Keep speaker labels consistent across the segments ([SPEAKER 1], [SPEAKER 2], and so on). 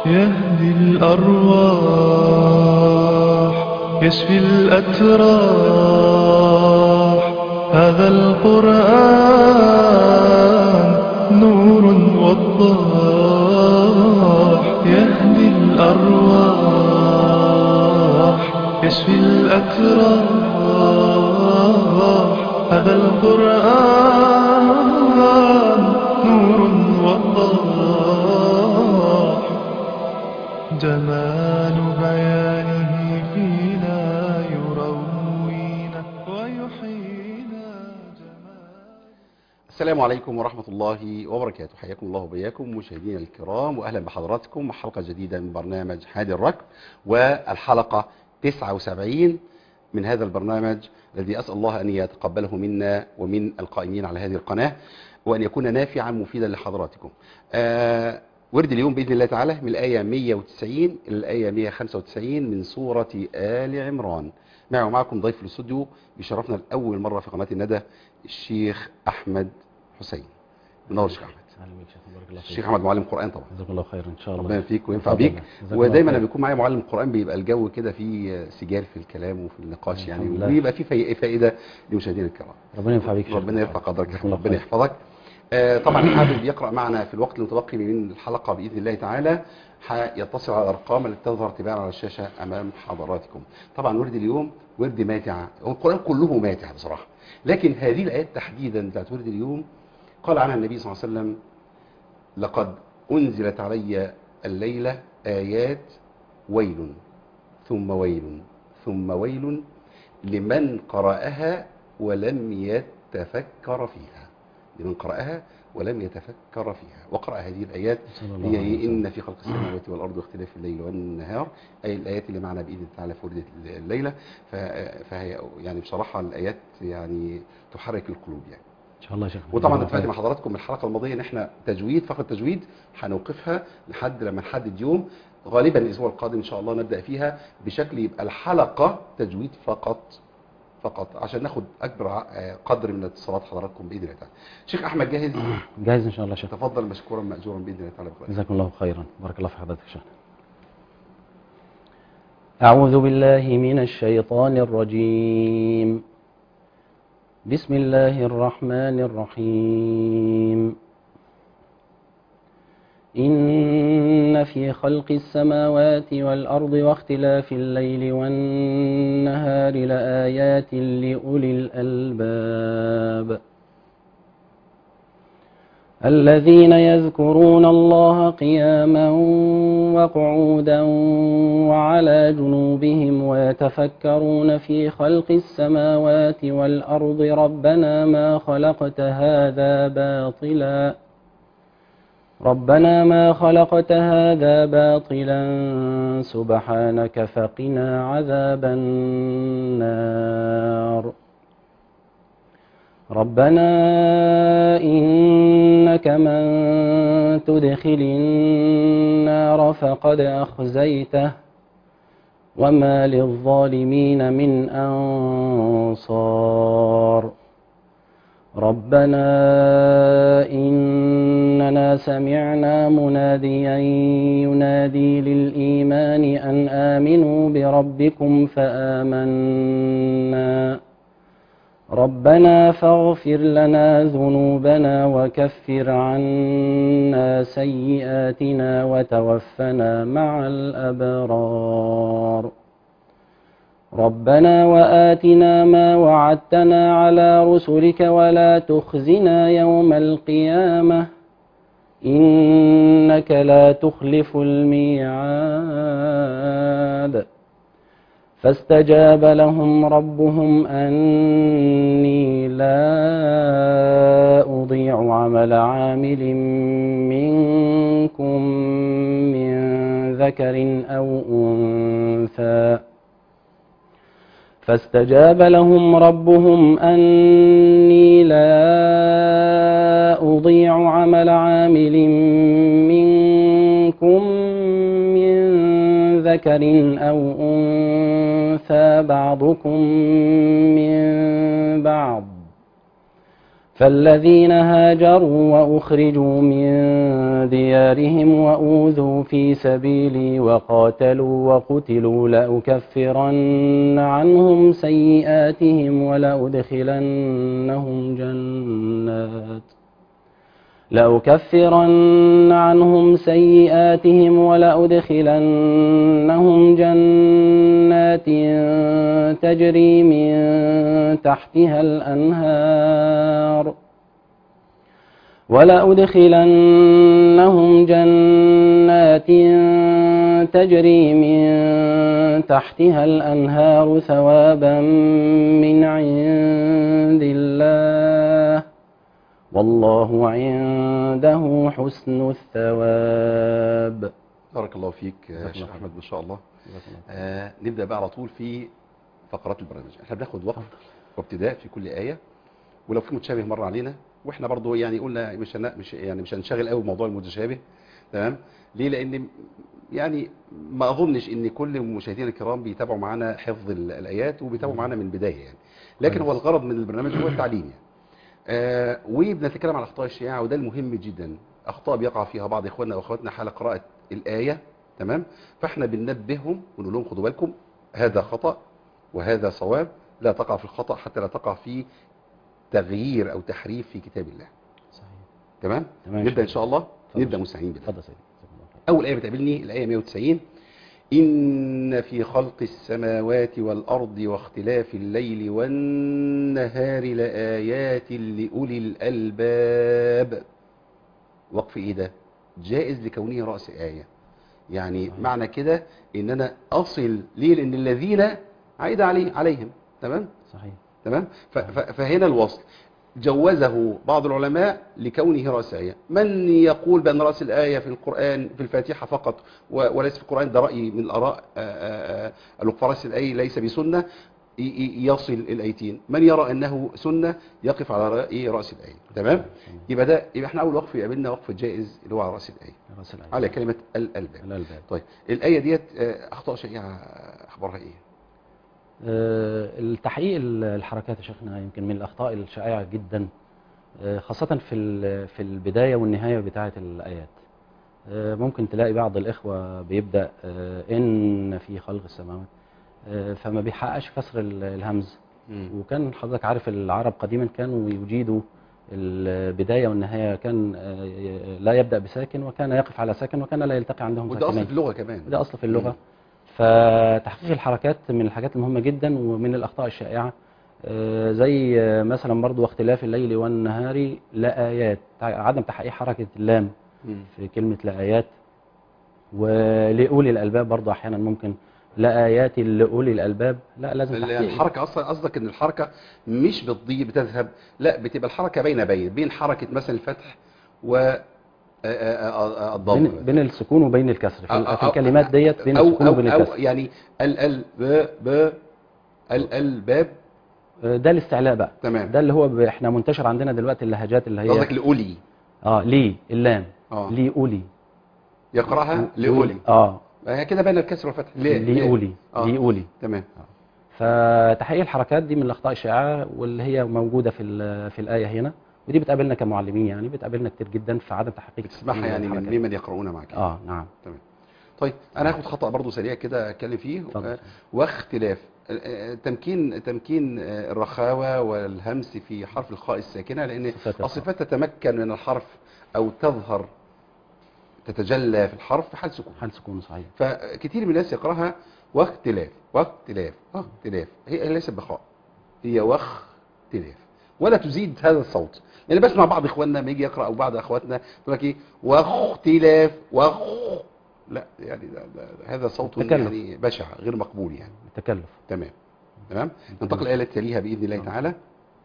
[SPEAKER 1] يهدي الأرواح يشفي الأتراح هذا القرآن نور وضاح يهدي الأرواح يشفي الأتراح هذا القرآن نور وضاح جمال بيانه فينا يروينا ويحيينا جمال
[SPEAKER 2] السلام عليكم ورحمة الله وبركاته حياكم الله وبياكم مشاهدينا الكرام وأهلا بحضراتكم مع حلقة جديدة من برنامج هادي الركب والحلقة 79 من هذا البرنامج الذي أسأل الله أن يتقبله منا ومن القائمين على هذه القناة وأن يكون نافعا مفيدا لحضراتكم آه ورد اليوم بإذن الله تعالى من الآية 190 إلى الآية 195 من سورة آل عمران معي ومعكم ضيف الاستوديو بيشرفنا لأول مرة في قناة الندى الشيخ أحمد حسين منور الشيخ أحمد
[SPEAKER 3] اهلا بك شيخ بارك الله فيك
[SPEAKER 2] الشيخ أحمد معلم قرآن طبعا
[SPEAKER 3] جزاك الله خير ان شاء الله
[SPEAKER 2] ربنا يفيك وينفع
[SPEAKER 3] تفضل.
[SPEAKER 2] بيك
[SPEAKER 3] جزاك الله
[SPEAKER 2] ودايما
[SPEAKER 3] خير.
[SPEAKER 2] لما بيكون معايا معلم قرآن بيبقى الجو كده فيه سجال في الكلام وفي النقاش يعني
[SPEAKER 3] الحمد لله.
[SPEAKER 2] ويبقى فيه في- فائدة لمشاهدينا الكرام
[SPEAKER 3] ربنا ينفع بيك شيخ.
[SPEAKER 2] ربنا يرفع قدرك يا
[SPEAKER 3] جزاك الله
[SPEAKER 2] أحمد، ربنا
[SPEAKER 3] خير.
[SPEAKER 2] يحفظك آه، طبعا حابب يقرأ معنا في الوقت المتبقي من الحلقة بإذن الله تعالى يتصل على الأرقام التي تظهر تباعا على الشاشة أمام حضراتكم طبعا ورد اليوم ورد ماتع هو القرآن كله ماتع بصراحة لكن هذه الآيات تحديدا بتاعت ورد اليوم قال عنها النبي صلى الله عليه وسلم لقد أنزلت علي الليلة آيات ويل ثم ويل ثم ويل لمن قرأها ولم يتفكر فيها لمن قرأها ولم يتفكر فيها وقرأ هذه الآيات
[SPEAKER 3] صلى الله
[SPEAKER 2] هي
[SPEAKER 3] عليه
[SPEAKER 2] إيه؟
[SPEAKER 3] وسلم.
[SPEAKER 2] إن في خلق السماوات والأرض واختلاف الليل والنهار أي الآيات اللي معنا بإذن الله تعالى في وردة الليلة ف- فهي يعني بصراحة الآيات يعني تحرك القلوب يعني
[SPEAKER 3] ان شاء الله يا شيخ
[SPEAKER 2] وطبعا
[SPEAKER 3] جزاك الله
[SPEAKER 2] اتفقت مع
[SPEAKER 3] خير.
[SPEAKER 2] حضراتكم الحلقه الماضيه ان احنا تجويد فقط تجويد هنوقفها لحد لما نحدد يوم غالبا الاسبوع القادم ان شاء الله نبدا فيها بشكل يبقى الحلقه تجويد فقط فقط عشان ناخد اكبر ع- آه، قدر من اتصالات حضراتكم باذن الله تعالى. شيخ احمد جاهز
[SPEAKER 3] جاهز ان شاء الله يا شيخ
[SPEAKER 2] تفضل مشكورا ماجورا باذن الله تعالى بقراءة.
[SPEAKER 3] جزاكم الله خيرا بارك الله في حضرتك يا شيخ أعوذ بالله من الشيطان الرجيم بسم الله الرحمن الرحيم إن في خلق السماوات والأرض واختلاف الليل والنهار لآيات لأولي الألباب الذين يذكرون الله قياما وقعودا وعلى جنوبهم ويتفكرون في خلق السماوات والأرض ربنا ما خلقت هذا باطلا ربنا ما خلقت هذا باطلا سبحانك فقنا عذاب النار ربنا إنك من تدخل النار فقد أخزيته وما للظالمين من أنصار ربنا إننا سمعنا مناديا ينادي للإيمان أن آمنوا بربكم فآمنا ربنا فاغفر لنا ذنوبنا وكفر عنا سيئاتنا وتوفنا مع الأبرار ربنا وآتنا ما وعدتنا على رسلك ولا تخزنا يوم القيامة إنك لا تخلف الميعاد فاستجاب لهم ربهم أني لا أضيع عمل عامل منكم من ذكر أو أنثى فاستجاب لهم ربهم أني لا أضيع عمل عامل منكم من ذكر أو أنثى بعضكم من بعض فالذين هاجروا وأخرجوا من ديارهم وأوذوا في سبيلي وقاتلوا وقتلوا لأكفرن عنهم سيئاتهم ولأدخلنهم جنات لأكفرن عنهم سيئاتهم ولأدخلنهم جنات تجري من تحتها الأنهار ولأدخلنهم جنات تجري من تحتها الأنهار ثوابا من عند الله والله عنده حسن الثواب
[SPEAKER 2] بارك الله فيك يا
[SPEAKER 3] جزاك
[SPEAKER 2] شيخ
[SPEAKER 3] الله
[SPEAKER 2] احمد ما شاء الله آه نبدا بقى على طول في فقرات البرنامج احنا بناخد وقت وابتداء في كل ايه ولو في متشابه مر علينا واحنا برضو يعني قلنا مش هن... مش يعني مش هنشغل قوي بموضوع المتشابه تمام ليه لان يعني ما اظنش ان كل المشاهدين الكرام بيتابعوا معانا حفظ ال- الايات وبيتابعوا معانا من البدايه يعني لكن هو
[SPEAKER 3] كويس.
[SPEAKER 2] الغرض من البرنامج هو التعليم يعني آه وبنتكلم عن اخطاء الشيعه وده المهم جدا اخطاء بيقع فيها بعض اخواننا واخواتنا حال قراءه الايه تمام فاحنا بننبههم ونقول لهم خدوا بالكم هذا خطا وهذا صواب لا تقع في الخطا حتى لا تقع في تغيير او تحريف في كتاب الله
[SPEAKER 3] صحيح
[SPEAKER 2] تمام
[SPEAKER 3] تمام
[SPEAKER 2] نبدا ان شاء الله
[SPEAKER 3] اتفضل.
[SPEAKER 2] نبدا مستعين بالله
[SPEAKER 3] اتفضل يا سيدي جزاك الله خير.
[SPEAKER 2] أول آية بتقابلني الآية 190 إن في خلق السماوات والأرض واختلاف الليل والنهار لآيات لأولي الألباب وقف إيه ده؟ جائز لكونه رأس آية يعني
[SPEAKER 3] صحيح.
[SPEAKER 2] معنى كده إن أنا أصل ليه لأن الذين عايد عليه عليهم تمام؟
[SPEAKER 3] صحيح
[SPEAKER 2] تمام ف- ف- فهنا الوصل جوزه بعض العلماء لكونه رأس آية من يقول بأن رأس الآية في القرآن في الفاتحة فقط و- وليس في القرآن ده رأي من الآراء آه، آه، آه، الوقف رأس الآية ليس بسنة ي- ي- يصل الآيتين من يرى أنه سنة يقف على رأي رأس الآية تمام يبقى ده يبقى احنا أول وقف يقابلنا وقف جائز اللي هو على رأس الآية
[SPEAKER 3] رأس الآية.
[SPEAKER 2] على كلمة الألباب
[SPEAKER 3] الألباب
[SPEAKER 2] طيب الآية ديت آه، أخطاء شائعة أخبارها إيه؟
[SPEAKER 3] آه، التحقيق ال- الحركات يا شيخنا يمكن من الأخطاء الشائعة جدا آه، خاصة في ال- في البداية والنهاية بتاعة الآيات آه، ممكن تلاقي بعض الإخوة بيبدأ آه، إن في خلق السماوات آه، فما بيحققش كسر ال- الهمز وكان حضرتك عارف العرب قديما كانوا يجيدوا البداية والنهاية كان آه، لا يبدأ بساكن وكان يقف على ساكن وكان لا يلتقي عندهم
[SPEAKER 2] وده أصل
[SPEAKER 3] ساكنين
[SPEAKER 2] في اللغة كمان
[SPEAKER 3] ده أصل في اللغة فتحقيق الحركات من الحاجات المهمة جدا ومن الأخطاء الشائعة آه، زي آه، مثلا برضو واختلاف الليل والنهار لآيات عدم تحقيق حركة اللام
[SPEAKER 2] مم.
[SPEAKER 3] في كلمة لآيات ولأولي الألباب برضو أحيانا ممكن لآيات لأولي الألباب لا لازم
[SPEAKER 2] ال-
[SPEAKER 3] تحقيق
[SPEAKER 2] الحركة أصلا قصدك إن الحركة مش بتضيع بتذهب لا بتبقى الحركة بين بين بين حركة مثلا الفتح و آه، آه، آه، الضم
[SPEAKER 3] بين, بين السكون وبين الكسر في,
[SPEAKER 2] أو-
[SPEAKER 3] في الكلمات ديت بين
[SPEAKER 2] أو
[SPEAKER 3] السكون
[SPEAKER 2] أو
[SPEAKER 3] وبين
[SPEAKER 2] أو
[SPEAKER 3] الكسر
[SPEAKER 2] يعني ال ال ب ب ال ال باب
[SPEAKER 3] آه، ده الاستعلاء بقى
[SPEAKER 2] تمام
[SPEAKER 3] ده اللي هو ب- احنا منتشر عندنا دلوقتي اللهجات اللي هي
[SPEAKER 2] قصدك لأولي
[SPEAKER 3] اه لي اللام
[SPEAKER 2] اه
[SPEAKER 3] لي أولي
[SPEAKER 2] يقرأها لأولي
[SPEAKER 3] اه
[SPEAKER 2] هي كده بين الكسر والفتح ليه
[SPEAKER 3] لي أولي
[SPEAKER 2] آه.
[SPEAKER 3] لي أولي
[SPEAKER 2] تمام
[SPEAKER 3] فتحقيق الحركات دي من الأخطاء الشائعة واللي هي موجودة في ال- في الآية هنا ودي بتقابلنا كمعلمين يعني بتقابلنا كتير جدا في عدم تحقيق
[SPEAKER 2] بتسمعها يعني من
[SPEAKER 3] الحركات.
[SPEAKER 2] ممن يقرؤون معك
[SPEAKER 3] اه نعم
[SPEAKER 2] تمام طيب انا هاخد خطا برضو سريع كده اتكلم فيه
[SPEAKER 3] اتفضل.
[SPEAKER 2] آه، واختلاف آه، آه، تمكين تمكين آه، الرخاوه والهمس في حرف الخاء الساكنه لان
[SPEAKER 3] صفات الخاء.
[SPEAKER 2] الصفات تتمكن من الحرف او تظهر تتجلى في الحرف في حال سكون
[SPEAKER 3] حال سكون صحيح
[SPEAKER 2] فكتير من الناس يقراها واختلاف واختلاف واختلاف هي ليست بخاء هي واختلاف ولا تزيد هذا الصوت يعني بسمع بعض اخواننا لما يجي يقرا او بعض اخواتنا يقول لك ايه واختلاف واخ لا يعني ده ده هذا صوت
[SPEAKER 3] تكلف.
[SPEAKER 2] يعني بشع غير مقبول يعني
[SPEAKER 3] التكلف
[SPEAKER 2] تمام تمام ننتقل الآية التي تليها بإذن الله تعالى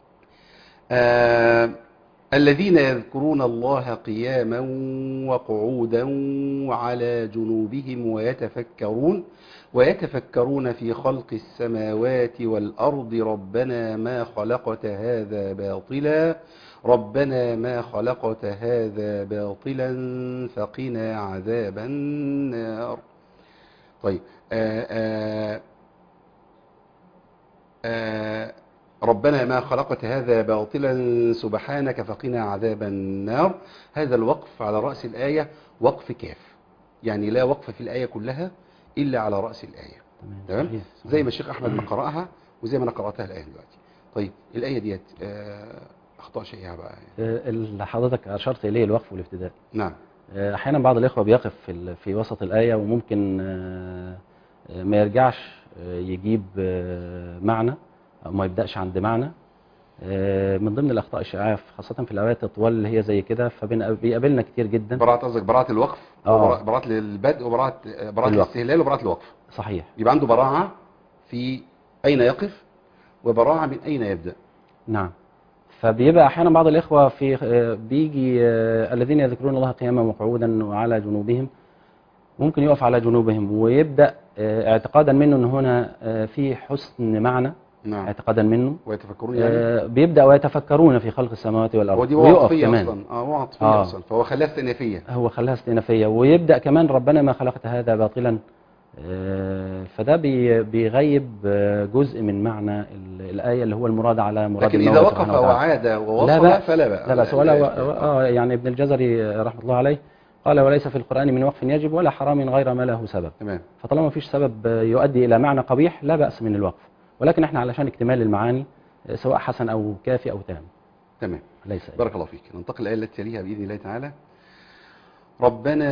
[SPEAKER 2] آه الذين يذكرون الله قياما وقعودا وعلى جنوبهم ويتفكرون ويتفكرون في خلق السماوات والأرض ربنا ما خلقت هذا باطلا ربنا ما خلقت هذا باطلا فقنا عذاب النار طيب آه آه آه ربنا ما خلقت هذا باطلا سبحانك فقنا عذاب النار هذا الوقف على رأس الآية وقف كاف يعني لا وقف في الآية كلها إلا على رأس الآية تمام
[SPEAKER 3] صحيح، صحيح.
[SPEAKER 2] زي ما الشيخ أحمد ما قرأها وزي ما أنا قرأتها الآية دلوقتي طيب الآية ديت آه، أخطاء شائعة بقى
[SPEAKER 3] آه، اللي حضرتك اشرت اليه الوقف والابتداء
[SPEAKER 2] نعم
[SPEAKER 3] آه، احيانا بعض الاخوه بيقف في ال- في وسط الايه وممكن آه، آه، ما يرجعش آه، يجيب آه، معنى او ما يبداش عند معنى آه، من ضمن الاخطاء الشائعه خاصه في الاوقات الطوال اللي هي زي كده فبيقابلنا كتير جدا
[SPEAKER 2] براءة قصدك براءة الوقف
[SPEAKER 3] آه.
[SPEAKER 2] وبراءة- براءة للبدء وبراءة براءة
[SPEAKER 3] الوقف.
[SPEAKER 2] الاستهلال وبراءة الوقف
[SPEAKER 3] صحيح
[SPEAKER 2] يبقى عنده براعة في أين يقف وبراعة من أين يبدأ
[SPEAKER 3] نعم فبيبقى احيانا بعض الاخوه في آه، بيجي آه، الذين يذكرون الله قياما وقعودا وعلى جنوبهم ممكن يقف على جنوبهم ويبدا آه، اعتقادا منه ان هنا آه، في حسن معنى
[SPEAKER 2] نعم
[SPEAKER 3] اعتقادا منه
[SPEAKER 2] ويتفكرون يعني
[SPEAKER 3] آه، بيبدا ويتفكرون في خلق السماوات والارض
[SPEAKER 2] هو دي
[SPEAKER 3] ويقف
[SPEAKER 2] وعطفية
[SPEAKER 3] كمان
[SPEAKER 2] أصلا اه هو عطفية
[SPEAKER 3] آه.
[SPEAKER 2] أصلا فهو خلاها استئنافية
[SPEAKER 3] هو خلاها استئنافيه ويبدا كمان ربنا ما خلقت هذا باطلا آه، فده بي- بيغيب آه، جزء من معنى ال- الايه اللي هو المراد على مراد
[SPEAKER 2] لكن إذا
[SPEAKER 3] المولى
[SPEAKER 2] وقف
[SPEAKER 3] سبحانه وتعالى.
[SPEAKER 2] وعاد ووصل
[SPEAKER 3] لا بأس.
[SPEAKER 2] فلا بأس
[SPEAKER 3] لا بأس
[SPEAKER 2] لا
[SPEAKER 3] ولا
[SPEAKER 2] إشكال.
[SPEAKER 3] اه يعني ابن الجزري آه، رحمه الله عليه قال وليس في القرآن من وقف يجب ولا حرام غير ما له سبب
[SPEAKER 2] تمام
[SPEAKER 3] فطالما ما فيش سبب آه، يؤدي إلى معنى قبيح لا بأس من الوقف ولكن احنا علشان اكتمال المعاني آه، سواء حسن أو كافي أو تام
[SPEAKER 2] تمام
[SPEAKER 3] ليس
[SPEAKER 2] بارك الله فيك ننتقل الآية التي تليها بإذن الله تعالى ربنا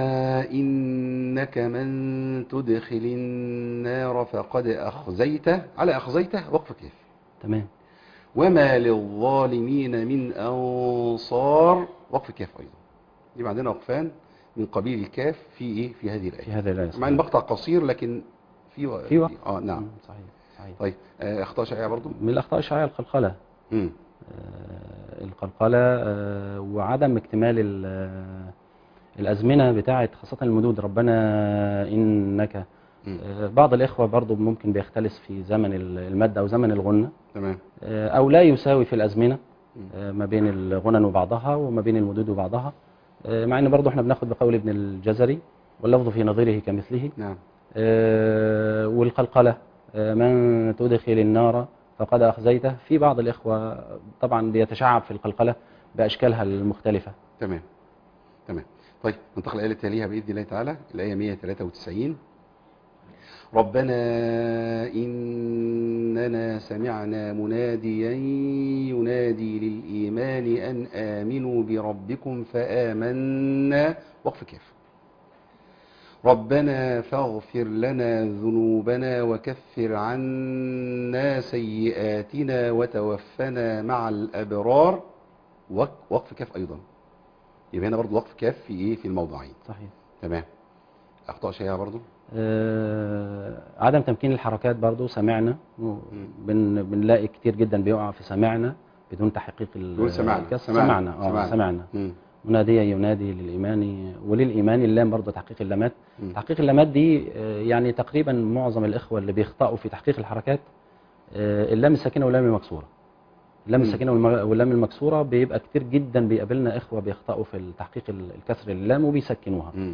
[SPEAKER 2] إنك من تدخل النار فقد أخزيته على أخزيته وقف كيف
[SPEAKER 3] تمام
[SPEAKER 2] وما للظالمين من أنصار وقف كاف أيضا يبقى عندنا وقفان من قبيل الكاف في إيه في هذه
[SPEAKER 3] في
[SPEAKER 2] الآية
[SPEAKER 3] هذه الآية
[SPEAKER 2] مع
[SPEAKER 3] صحيح.
[SPEAKER 2] إن مقطع قصير لكن في و...
[SPEAKER 3] في وقف
[SPEAKER 2] آه نعم
[SPEAKER 3] مم، صحيح صحيح
[SPEAKER 2] طيب آه، أخطاء شائعة برضو
[SPEAKER 3] من الأخطاء الشائعة القلقلة
[SPEAKER 2] مم.
[SPEAKER 3] آه، القلقلة آه، وعدم اكتمال ال- آه، الأزمنة بتاعة خاصة المدود ربنا إنك
[SPEAKER 2] مم.
[SPEAKER 3] آه، بعض الإخوة برضو ممكن بيختلس في زمن ال- المد أو زمن الغنة
[SPEAKER 2] تمام
[SPEAKER 3] آه، أو لا يساوي في الأزمنة
[SPEAKER 2] مم.
[SPEAKER 3] آه، ما بين الغنن وبعضها وما بين المدود وبعضها آه، مع أن برضو احنا بناخد بقول ابن الجزري واللفظ في نظيره كمثله
[SPEAKER 2] نعم
[SPEAKER 3] آه، والقلقلة آه، من تدخل النار فقد أخزيته في بعض الإخوة طبعا بيتشعب في القلقلة بأشكالها المختلفة
[SPEAKER 2] تمام تمام طيب ننتقل الآية التي تليها بإذن الله تعالى الآية 193 ربنا إننا سمعنا مناديا ينادي للإيمان أن آمنوا بربكم فآمنا وقف كيف ربنا فاغفر لنا ذنوبنا وكفر عنا سيئاتنا وتوفنا مع الأبرار وق- وقف كاف أيضا يبقى هنا برضو وقف كاف في إيه في الموضعين
[SPEAKER 3] صحيح
[SPEAKER 2] تمام أخطاء شائعة برضو
[SPEAKER 3] آه، عدم تمكين الحركات برضو سمعنا بن بنلاقي كتير جدا بيقع في سمعنا بدون تحقيق ال-
[SPEAKER 2] يقول سمعنا
[SPEAKER 3] الكسر. سمعنا اه سمعنا
[SPEAKER 2] مم.
[SPEAKER 3] مناديا ينادي للإيمان وللإيمان اللام برضو تحقيق اللامات
[SPEAKER 2] مم.
[SPEAKER 3] تحقيق اللامات دي آه، يعني تقريبا معظم الإخوة اللي بيخطئوا في تحقيق الحركات آه، اللام الساكنة واللام المكسورة اللام
[SPEAKER 2] مم.
[SPEAKER 3] الساكنة والم- واللام المكسورة بيبقى كتير جدا بيقابلنا إخوة بيخطئوا في تحقيق ال- الكسر اللام وبيسكنوها
[SPEAKER 2] مم.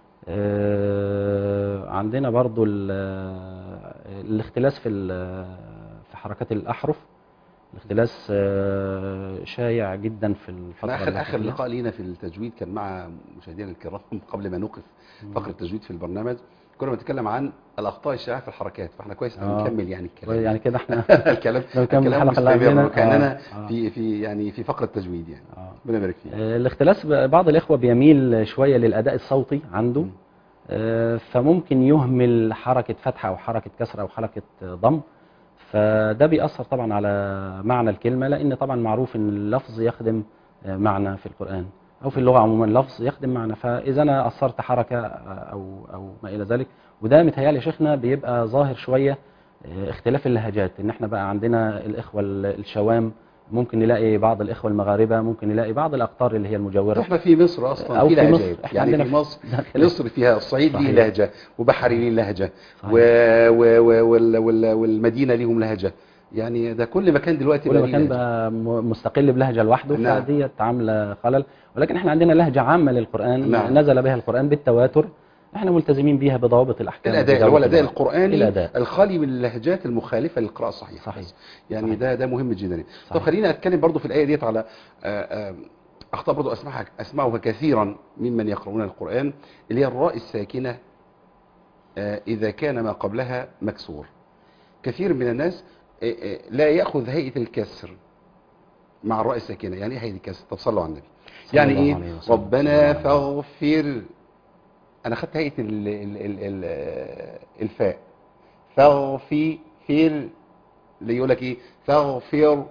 [SPEAKER 3] آه، عندنا برضو ال- آه، الاختلاس في ال- في حركات الأحرف الاختلاس آه، شايع جدا في الفترة
[SPEAKER 2] احنا اخر
[SPEAKER 3] اللي
[SPEAKER 2] اخر
[SPEAKER 3] فاتت.
[SPEAKER 2] لقاء لينا في التجويد كان مع مشاهدينا الكرام قبل ما نوقف فقره التجويد في البرنامج كنا بنتكلم عن الاخطاء الشائعه في الحركات فاحنا كويس إن
[SPEAKER 3] آه.
[SPEAKER 2] نكمل يعني الكلام
[SPEAKER 3] يعني كده احنا
[SPEAKER 2] الكلام
[SPEAKER 3] لو كمل
[SPEAKER 2] الكلام
[SPEAKER 3] الحلقة اللي
[SPEAKER 2] مستمر
[SPEAKER 3] قبلنا.
[SPEAKER 2] وكاننا
[SPEAKER 3] آه. آه.
[SPEAKER 2] في في يعني في فقره تجويد يعني
[SPEAKER 3] آه.
[SPEAKER 2] ربنا يبارك فيك
[SPEAKER 3] آه، الاختلاس ب- بعض الإخوة بيميل شوية للأداء الصوتي عنده
[SPEAKER 2] مم.
[SPEAKER 3] آه، فممكن يهمل حركة فتحة أو حركة كسر أو حركة آه، ضم فده بيأثر طبعا على معنى الكلمة لأن طبعا معروف أن اللفظ يخدم آه، معنى في القرآن أو في اللغة عموما لفظ يخدم معنى فإذا أنا أثرت حركة آه، أو أو ما إلى ذلك وده متهيألي يا شيخنا بيبقى ظاهر شوية آه، اختلاف اللهجات إن إحنا بقى عندنا الإخوة ال- الشوام ممكن نلاقي بعض الإخوة المغاربة ممكن نلاقي بعض الأقطار اللي هي المجاورة
[SPEAKER 2] احنا في مصر اصلا
[SPEAKER 3] أو
[SPEAKER 2] في
[SPEAKER 3] في مصر.
[SPEAKER 2] لهجات
[SPEAKER 3] إحنا
[SPEAKER 2] يعني
[SPEAKER 3] عندنا
[SPEAKER 2] في
[SPEAKER 3] في-
[SPEAKER 2] مصر
[SPEAKER 3] ده كده.
[SPEAKER 2] مصر فيها الصعيد ليه
[SPEAKER 3] صحيح.
[SPEAKER 2] لهجه وبحري ليه لهجه
[SPEAKER 3] صحيح.
[SPEAKER 2] و... و... و... وال... وال... والمدينه ليهم لهجه يعني ده كل مكان دلوقتي
[SPEAKER 3] كل
[SPEAKER 2] بقى ليه
[SPEAKER 3] مكان
[SPEAKER 2] لهجة.
[SPEAKER 3] بقى م- مستقل بلهجة لوحده
[SPEAKER 2] نعم.
[SPEAKER 3] فديت عاملة خلل ولكن احنا عندنا لهجة عامة للقرآن
[SPEAKER 2] نعم.
[SPEAKER 3] نزل بها القرآن بالتواتر احنا ملتزمين بيها بضوابط الاحكام
[SPEAKER 2] الاداء اللي هو
[SPEAKER 3] بضوابط
[SPEAKER 2] الاداء
[SPEAKER 3] الوضع.
[SPEAKER 2] القراني
[SPEAKER 3] الاداء
[SPEAKER 2] الخالي من اللهجات المخالفه للقراءه الصحيحه
[SPEAKER 3] صحيح.
[SPEAKER 2] بس. يعني
[SPEAKER 3] صحيح.
[SPEAKER 2] ده ده مهم جدا طب
[SPEAKER 3] صحيح.
[SPEAKER 2] خلينا اتكلم برضو في الايه ديت على آه، آه، اخطاء برضو اسمعها اسمعها كثيرا ممن يقرؤون القران اللي هي الراء الساكنه آه، اذا كان ما قبلها مكسور كثير من الناس آه، آه، لا ياخذ هيئه الكسر مع الراء الساكنه يعني ايه هيئه الكسر طب صلوا على النبي
[SPEAKER 3] صلى
[SPEAKER 2] يعني
[SPEAKER 3] الله
[SPEAKER 2] ايه
[SPEAKER 3] عليه وسلم. صلى
[SPEAKER 2] ربنا
[SPEAKER 3] الله عليه وسلم.
[SPEAKER 2] فاغفر انا خدت هيئه ال ال ال ال الفاء فاغفر فير اللي يقول لك ايه فاغفر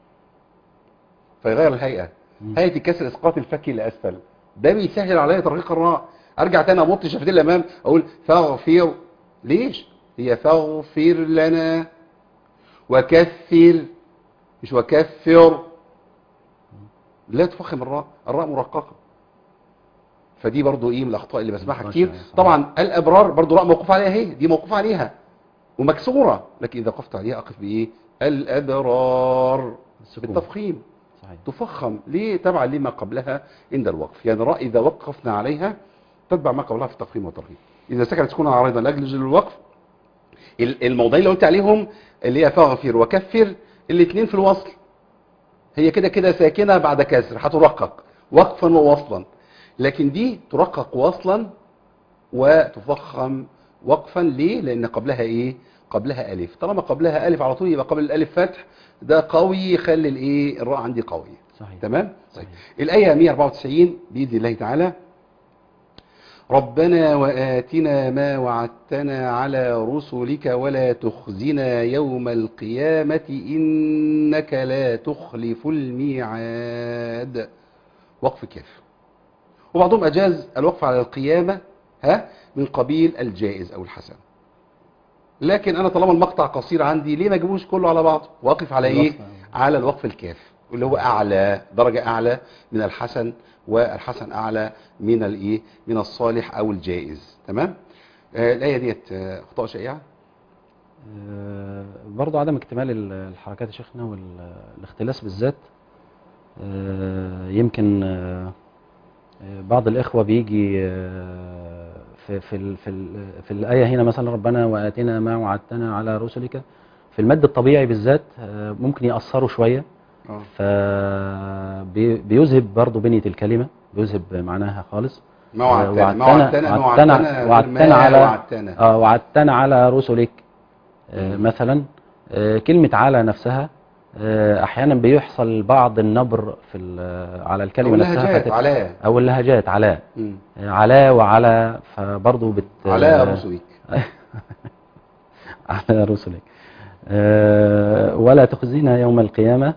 [SPEAKER 2] فيغير الهيئه
[SPEAKER 3] مم.
[SPEAKER 2] هيئه الكسر اسقاط الفك الى اسفل ده بيسهل عليا ترقيق الراء ارجع تاني امط شفتين الامام اقول فاغفر ليش هي فاغفر لنا وكفر مش وكفر لا تفخم الراء الراء مرققه فدي برضو ايه من الاخطاء اللي بسمعها
[SPEAKER 3] ماشي،
[SPEAKER 2] كتير
[SPEAKER 3] صحيح.
[SPEAKER 2] طبعا الابرار برضو راء موقوف عليها هي دي موقوف عليها ومكسوره لكن اذا وقفت عليها اقف بايه الابرار
[SPEAKER 3] السكون.
[SPEAKER 2] بالتفخيم
[SPEAKER 3] صحيح
[SPEAKER 2] تفخم ليه تبعا لما قبلها عند الوقف يعني الراء اذا وقفنا عليها تتبع ما قبلها في التفخيم والترهيب اذا سكنت سكونا عارضا لاجل الوقف ال- الموضعين اللي قلت عليهم اللي هي فاغفر وكفر الاثنين في الوصل هي كده كده ساكنه بعد كسر هترقق وقفا ووصلا لكن دي ترقق وصلا وتفخم وقفا ليه لان قبلها ايه قبلها الف طالما قبلها الف على طول يبقى قبل الالف فتح ده قوي يخلي الايه الراء عندي قويه
[SPEAKER 3] صحيح
[SPEAKER 2] تمام طيب
[SPEAKER 3] صحيح.
[SPEAKER 2] الايه 194 باذن الله تعالى ربنا وآتنا ما وعدتنا على رسلك ولا تخزنا يوم القيامة إنك لا تخلف الميعاد وقف كاف وبعضهم أجاز الوقف على القيامة ها من قبيل الجائز أو الحسن لكن أنا طالما المقطع قصير عندي ليه ما اجيبوش كله على بعضه واقف على إيه
[SPEAKER 3] الوقف.
[SPEAKER 2] على الوقف الكاف اللي هو أعلى درجة أعلى من الحسن والحسن أعلى من الإيه من الصالح أو الجائز تمام آه الآية ديت آه، أخطاء شائعة
[SPEAKER 3] آه، برضو عدم اكتمال ال- الحركات يا شيخنا والاختلاس بالذات آه، يمكن آه، آه، بعض الإخوة بيجي آه، في في ال- في ال- في الآية هنا مثلا ربنا وآتنا ما وعدتنا على رسلك في المد الطبيعي بالذات آه، ممكن يأثروا شوية
[SPEAKER 2] آه.
[SPEAKER 3] فبيذهب برضو بنية الكلمة بيذهب معناها خالص
[SPEAKER 2] ما وعدتنا ما
[SPEAKER 3] وعدتنا-
[SPEAKER 2] وعدتنا ما
[SPEAKER 3] وعدتنا-
[SPEAKER 2] وعدتنا
[SPEAKER 3] وعدتنا
[SPEAKER 2] ما
[SPEAKER 3] على-
[SPEAKER 2] وعدتنا
[SPEAKER 3] اه وعدتنا على رسلك آه
[SPEAKER 2] مم.
[SPEAKER 3] مثلا آه كلمة على نفسها آه احيانا بيحصل بعض النبر في ال- على الكلمة
[SPEAKER 2] أو
[SPEAKER 3] نفسها
[SPEAKER 2] اللهجات
[SPEAKER 3] فت-
[SPEAKER 2] على
[SPEAKER 3] او اللهجات على
[SPEAKER 2] مم.
[SPEAKER 3] آه على وعلى فبرضه بت
[SPEAKER 2] على
[SPEAKER 3] آه،
[SPEAKER 2] رسلك
[SPEAKER 3] على رسلك آه ولا تخزينا يوم القيامة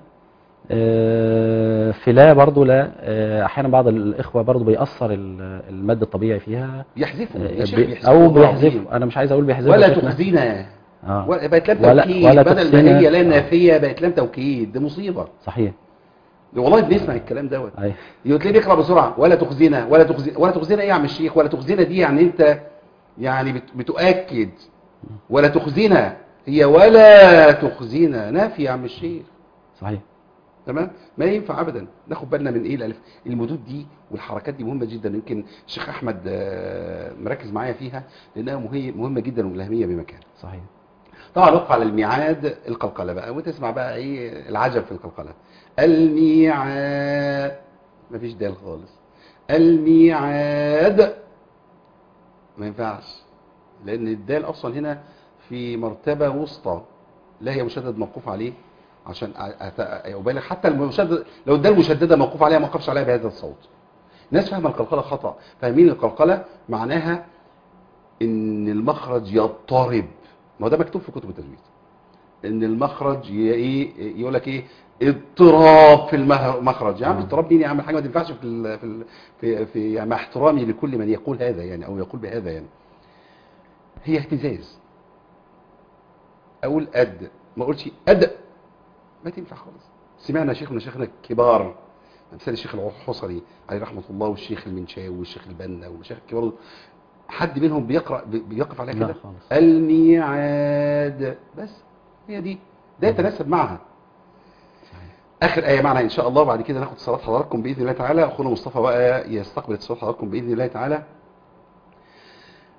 [SPEAKER 3] آه في لا برضه لا آه احيانا بعض الاخوة برضه بيأثر ال- المد الطبيعي فيها
[SPEAKER 2] يحذفوا
[SPEAKER 3] آه،
[SPEAKER 2] يا شيخ
[SPEAKER 3] بي-
[SPEAKER 2] بيحذفوا
[SPEAKER 3] او
[SPEAKER 2] والله العظيم.
[SPEAKER 3] بيحذفوا انا مش عايز اقول بيحذفوا
[SPEAKER 2] ولا
[SPEAKER 3] يا شيخنا.
[SPEAKER 2] تخزينا
[SPEAKER 3] اه
[SPEAKER 2] ولا- بقت لام
[SPEAKER 3] ولا-
[SPEAKER 2] توكيد
[SPEAKER 3] ولا
[SPEAKER 2] بدل ما
[SPEAKER 3] تخزينا.
[SPEAKER 2] هي لا
[SPEAKER 3] آه.
[SPEAKER 2] نافيه بقت لام توكيد دي مصيبه
[SPEAKER 3] صحيح
[SPEAKER 2] والله بنسمع الكلام دوت
[SPEAKER 3] ايوه
[SPEAKER 2] تلاقيه بيقرا بسرعه ولا تخزينا ولا تخزينا ولا تخزينا ايه يا عم الشيخ ولا تخزينا دي يعني انت يعني بت- بتؤكد ولا تخزينا هي ولا تخزينا نافي يا عم الشيخ
[SPEAKER 3] صحيح
[SPEAKER 2] تمام ما ينفع ابدا ناخد بالنا من ايه الالف المدود دي والحركات دي مهمه جدا يمكن الشيخ احمد آه، مركز معايا فيها لانها مهي- مهمه جدا والاهميه بمكان
[SPEAKER 3] صحيح
[SPEAKER 2] طبعا وقف على الميعاد القلقله بقى وتسمع بقى ايه العجب في القلقله الميعاد مفيش دال خالص الميعاد ما ينفعش لان الدال اصلا هنا في مرتبه وسطى لا هي مشدد موقوف عليه عشان أ- أت- ابالغ حتى المشدد لو الدال مشدده موقوف عليها ما وقفش عليها بهذا الصوت الناس فاهمه القلقله خطا فاهمين القلقله معناها ان المخرج يضطرب ما هو ده مكتوب في كتب التجويد ان المخرج ي- ايه يقول لك ايه اضطراب في المه- المخرج يا عم
[SPEAKER 3] آه.
[SPEAKER 2] اضطراب مين يا عم الحاجه ما تنفعش في ال في ال في, في يعني مع احترامي لكل من يقول هذا يعني او يقول بهذا يعني هي اهتزاز اقول اد ما اقولش اد ما تنفع خالص سمعنا شيخ من شيخنا الكبار امثال الشيخ الحصري عليه رحمه الله والشيخ المنشاوي والشيخ البنا والشيخ الكبار حد منهم بيقرا بي- بيقف عليها
[SPEAKER 3] لا
[SPEAKER 2] كده
[SPEAKER 3] خالص
[SPEAKER 2] الميعاد بس هي دي ده يتناسب معها
[SPEAKER 3] صحيح
[SPEAKER 2] اخر ايه معنا ان شاء الله بعد كده ناخد صلاه حضراتكم باذن الله تعالى اخونا مصطفى بقى يستقبل صلاه حضراتكم باذن الله تعالى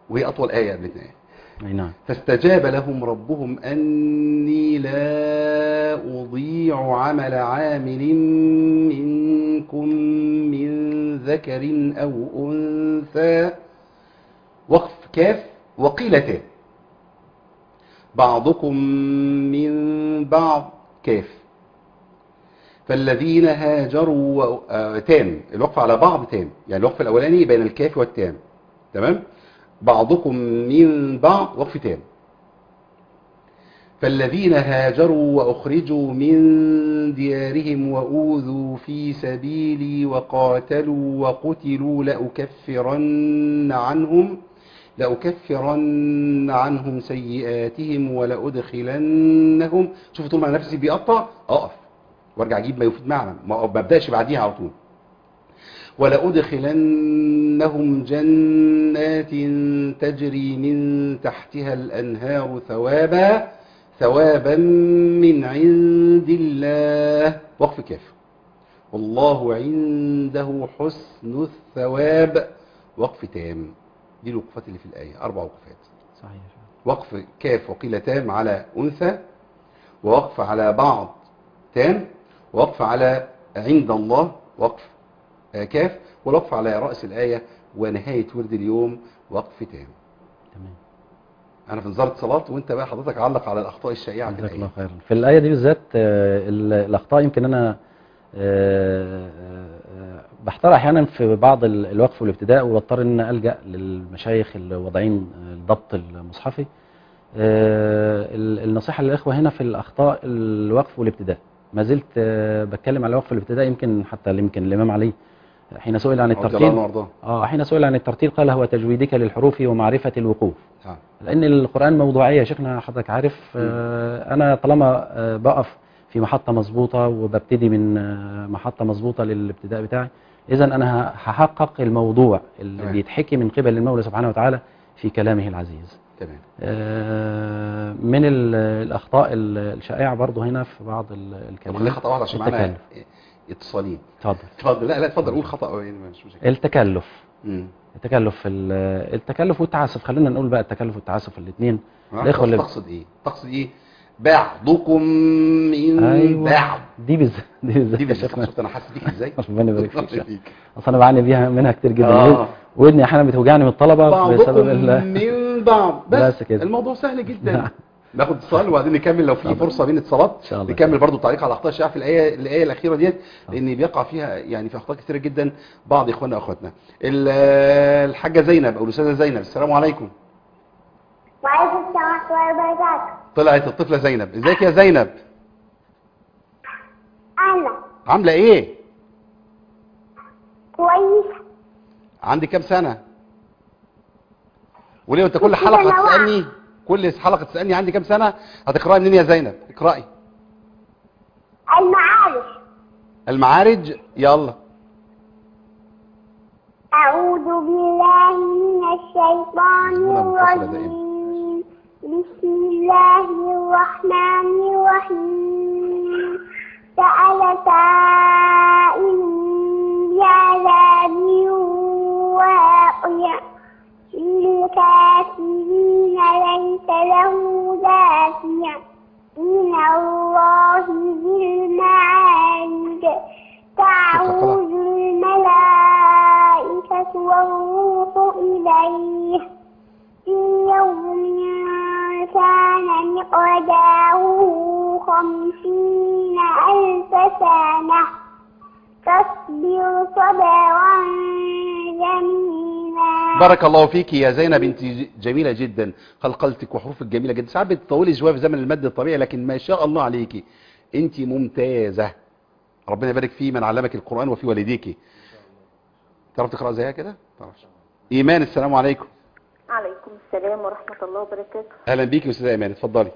[SPEAKER 2] وهي أطول آية قبلتنا آية
[SPEAKER 3] أي نعم
[SPEAKER 2] فاستجاب لهم ربهم أني لا أضيع عمل عامل منكم من ذكر أو أنثى وقف كاف وقيلتان بعضكم من بعض كاف فالذين هاجروا و... آه تام الوقف على بعض تام يعني الوقف الأولاني بين الكاف والتام تمام بعضكم من بعض وقف تام فالذين هاجروا وأخرجوا من ديارهم وأوذوا في سبيلي وقاتلوا وقتلوا لأكفرن عنهم لأكفرن عنهم سيئاتهم ولأدخلنهم شوفوا طول ما أنا نفسي بيقطع أقف وارجع أجيب ما يفيد معنى ما ببدأش بعديها على طول ولأدخلنهم جنات تجري من تحتها الأنهار ثوابا ثوابا من عند الله وقف كاف والله عنده حسن الثواب وقف تام دي الوقفات اللي في الآية أربع وقفات
[SPEAKER 3] صحيح
[SPEAKER 2] وقف كاف وقيل تام على أنثى ووقف على بعض تام ووقف على عند الله وقف آه، كاف والوقف على رأس الآية ونهاية ورد اليوم وقف تام
[SPEAKER 3] تمام
[SPEAKER 2] أنا في نظارة صلاة وأنت بقى حضرتك علق على الأخطاء الشائعة في
[SPEAKER 3] جزاك الله
[SPEAKER 2] الآية
[SPEAKER 3] خيرا في الآية دي بالذات آه، ال- الأخطاء يمكن أنا آه، آه، بحتار أحيانا في بعض ال- الوقف والابتداء وبضطر إن أنا ألجأ للمشايخ اللي واضعين آه، الضبط المصحفي آه، ال- النصيحة للإخوة هنا في الأخطاء الوقف والابتداء ما زلت آه، بتكلم على الوقف والابتداء يمكن حتى يمكن الإمام علي حين سئل عن
[SPEAKER 2] رضي الله عنه
[SPEAKER 3] الترتيل
[SPEAKER 2] وارضاه
[SPEAKER 3] اه حين سئل عن الترتيل قال هو تجويدك للحروف ومعرفة الوقوف
[SPEAKER 2] آه.
[SPEAKER 3] لان القرآن موضوعية يا شيخنا حضرتك عارف آه انا طالما آه بقف في محطة مظبوطة وببتدي من آه محطة مظبوطة للابتداء بتاعي اذا انا ه- هحقق الموضوع اللي
[SPEAKER 2] تمام.
[SPEAKER 3] بيتحكي من قبل المولى سبحانه وتعالى في كلامه العزيز
[SPEAKER 2] تمام
[SPEAKER 3] آه من ال- الاخطاء ال- الشائعة برضه هنا في بعض ال-
[SPEAKER 2] طب
[SPEAKER 3] الكلمات
[SPEAKER 2] خلينا خطأ واحد عشان معانا
[SPEAKER 3] التكلف
[SPEAKER 2] اتصالين
[SPEAKER 3] اتفضل
[SPEAKER 2] اتفضل لا لا اتفضل قول خطأ أو يعني مش مشكلة
[SPEAKER 3] التكلف
[SPEAKER 2] مم.
[SPEAKER 3] التكلف ال- التكلف والتعسف خلينا نقول بقى التكلف والتعسف الاثنين الاخوه اللي
[SPEAKER 2] تقصد ايه تقصد ايه بعضكم من
[SPEAKER 3] ايوه
[SPEAKER 2] بعض
[SPEAKER 3] دي بالذات دي بالذات
[SPEAKER 2] دي
[SPEAKER 3] يا
[SPEAKER 2] بالظبط
[SPEAKER 3] شيخنا
[SPEAKER 2] شفت انا حاسس بيك ازاي
[SPEAKER 3] ربنا يبارك فيك
[SPEAKER 2] الله فيك.
[SPEAKER 3] اصل انا بعاني بيها منها كتير جدا
[SPEAKER 2] آه.
[SPEAKER 3] ودني احيانا بتوجعني من الطلبه
[SPEAKER 2] بعضكم
[SPEAKER 3] بسبب ال-
[SPEAKER 2] من بعض بس,
[SPEAKER 3] بس كده.
[SPEAKER 2] الموضوع سهل جدا
[SPEAKER 3] نعم.
[SPEAKER 2] ناخد اتصال وبعدين نكمل لو في
[SPEAKER 3] طبعا.
[SPEAKER 2] فرصه بين اتصالات
[SPEAKER 3] إن شاء الله.
[SPEAKER 2] نكمل برضو التعليق على الاخطاء الشائعه في الايه الايه الاخيره ديت
[SPEAKER 3] طبعا.
[SPEAKER 2] لان بيقع فيها يعني في اخطاء كثيره جدا بعض اخواننا واخواتنا ال- الحاجه زينب او الاستاذه زينب السلام عليكم
[SPEAKER 4] وعليكم السلام ورحمة الله وبركاته
[SPEAKER 2] طلعت الطفله زينب ازيك يا زينب
[SPEAKER 4] أهلا
[SPEAKER 2] عامله ايه
[SPEAKER 4] كويس
[SPEAKER 2] عندي كام سنه وليه انت كل
[SPEAKER 4] كده
[SPEAKER 2] حلقه
[SPEAKER 4] أنا واعية.
[SPEAKER 2] تسالني كل حلقه تسالني عندي كام سنه هتقراي منين يا زينب اقراي
[SPEAKER 4] المعارف
[SPEAKER 2] المعارج يلا
[SPEAKER 4] أعوذ بالله من الشيطان
[SPEAKER 2] هنا منفصلة
[SPEAKER 4] الرجيم بسم الله الرحمن الرحيم سأل سائل بعذاب واقع للكافرين ليس له دافع من الله ذي المعارج تعود الملائكة والروح إليه في يوم كان مقداره خمسين ألف سنة فاصبر صبرا جميلا
[SPEAKER 2] بارك الله فيك يا زينب انت ج- جميله جدا قلقلتك وحروفك جميله جدا ساعات بتطولي شويه في زمن المد الطبيعي لكن ما شاء الله عليكي انت ممتازه ربنا يبارك في من علمك القران وفي والديك تعرف تقرا زيها كده تعرفش ايمان السلام عليكم
[SPEAKER 5] عليكم السلام ورحمة الله وبركاته
[SPEAKER 2] اهلا بيكي يا استاذه ايمان اتفضلي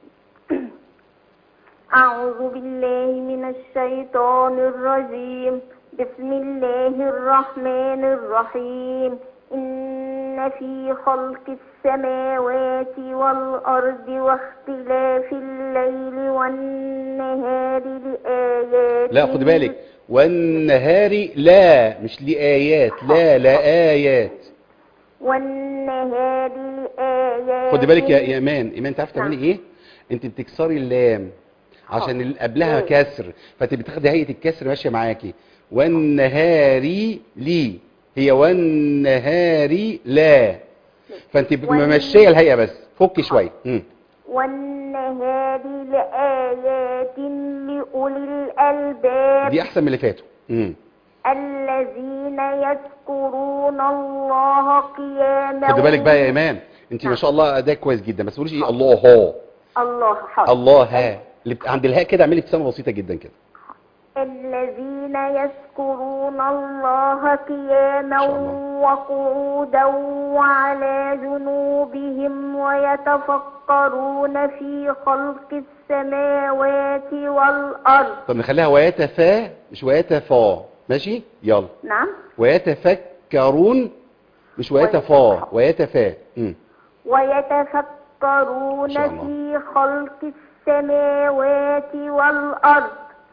[SPEAKER 5] أعوذ بالله من الشيطان الرجيم بسم الله الرحمن الرحيم إن في خلق السماوات والأرض واختلاف الليل والنهار لآيات
[SPEAKER 2] لا خد بالك والنهار لا مش لآيات لا لا آيات
[SPEAKER 5] والنهار والنهار لآيات
[SPEAKER 2] خدي بالك يا يا ايمان ايمان انت عارفه
[SPEAKER 5] نعم.
[SPEAKER 2] تعملي ايه انت بتكسري اللام عشان اللي قبلها كسر فانت بتاخدي هيئه الكسر ماشيه معاكي والنهاري لي هي والنهاري لا فانت
[SPEAKER 5] وال-
[SPEAKER 2] ممشيه الهيئه بس فكي شويه مم.
[SPEAKER 5] والنهار لآيات لأولي الألباب
[SPEAKER 2] دي احسن من اللي فاتوا مم.
[SPEAKER 5] الذين يذكرون الله قياما
[SPEAKER 2] خدي بالك بقى يا ايمان انت ما شاء الله اداء كويس جدا ما تقوليش ايه الله هو
[SPEAKER 5] الله حق
[SPEAKER 2] الله ها اللي بت- عند الهاء كده اعملي ابتسامه بسيطه جدا كده
[SPEAKER 5] الذين يذكرون الله قياما
[SPEAKER 2] شاء الله.
[SPEAKER 5] وقعودا وعلى جنوبهم ويتفكرون في خلق السماوات والأرض
[SPEAKER 2] طب نخليها ويتفا مش ويتفا ماشي يلا
[SPEAKER 5] نعم
[SPEAKER 2] ويتفكرون مش ويتفا ويتفا مم.
[SPEAKER 5] ويتفكرون
[SPEAKER 2] شاء الله.
[SPEAKER 5] في خلق السماوات والأرض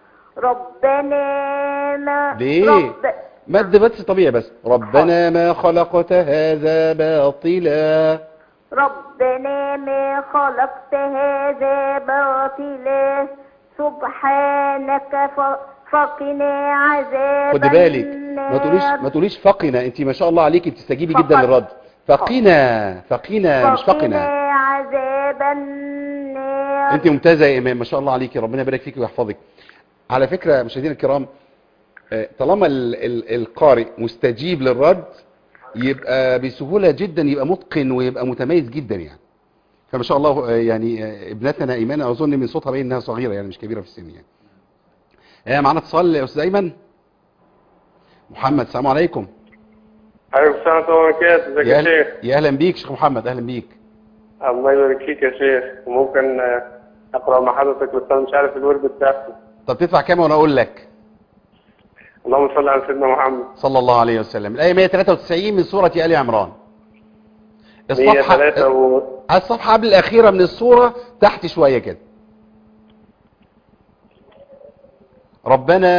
[SPEAKER 5] ربنا ما
[SPEAKER 2] ليه؟
[SPEAKER 5] رب
[SPEAKER 2] مد بس طبيعي بس ربنا ما خلقت هذا باطلا
[SPEAKER 5] ربنا ما خلقت هذا باطلا سبحانك ف- فقنا عذاب
[SPEAKER 2] خدي بالك ما تقوليش
[SPEAKER 5] النار.
[SPEAKER 2] ما تقوليش فقنا انت ما شاء الله عليكي بتستجيبي
[SPEAKER 5] فقط.
[SPEAKER 2] جدا للرد فقنا فقنا مش فقنا
[SPEAKER 5] عذاب النار
[SPEAKER 2] انت ممتازه يا ايمان ما شاء الله عليكي ربنا يبارك فيكي ويحفظك على فكره مشاهدينا الكرام آه، طالما ال- ال- القارئ مستجيب للرد يبقى بسهوله جدا يبقى متقن ويبقى متميز جدا يعني فما شاء الله آه، يعني آه، ابنتنا ايمان اظن من صوتها باين انها صغيره يعني مش كبيره في السن يعني آه، معانا اتصال يا استاذ ايمن محمد السلام عليكم
[SPEAKER 6] عليكم السلام ورحمة الله وبركاته ازيك
[SPEAKER 2] يا
[SPEAKER 6] يا
[SPEAKER 2] أهل-
[SPEAKER 6] شيخ
[SPEAKER 2] يا اهلا بيك شيخ محمد اهلا بيك
[SPEAKER 6] الله يبارك فيك يا شيخ ممكن آه، اقرا مع حضرتك بس انا مش عارف الورد بتاعته
[SPEAKER 2] طب تدفع كام وانا اقول لك
[SPEAKER 6] اللهم صل على سيدنا محمد
[SPEAKER 2] صلى الله عليه وسلم الآية 193 من سورة آل عمران الصفحة
[SPEAKER 6] 103 و...
[SPEAKER 2] الصفحة قبل الأخيرة من السورة تحت شوية كده ربنا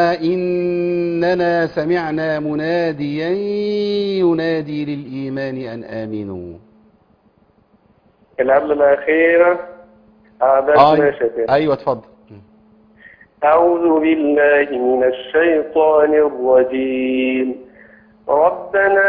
[SPEAKER 2] إننا سمعنا مناديا ينادي للإيمان أن آمنوا
[SPEAKER 6] اللي قبل الأخيرة آه ده
[SPEAKER 2] آه،
[SPEAKER 6] ماشي يا شيخ.
[SPEAKER 2] أيوة اتفضل
[SPEAKER 6] أعوذ بالله من الشيطان الرجيم ربنا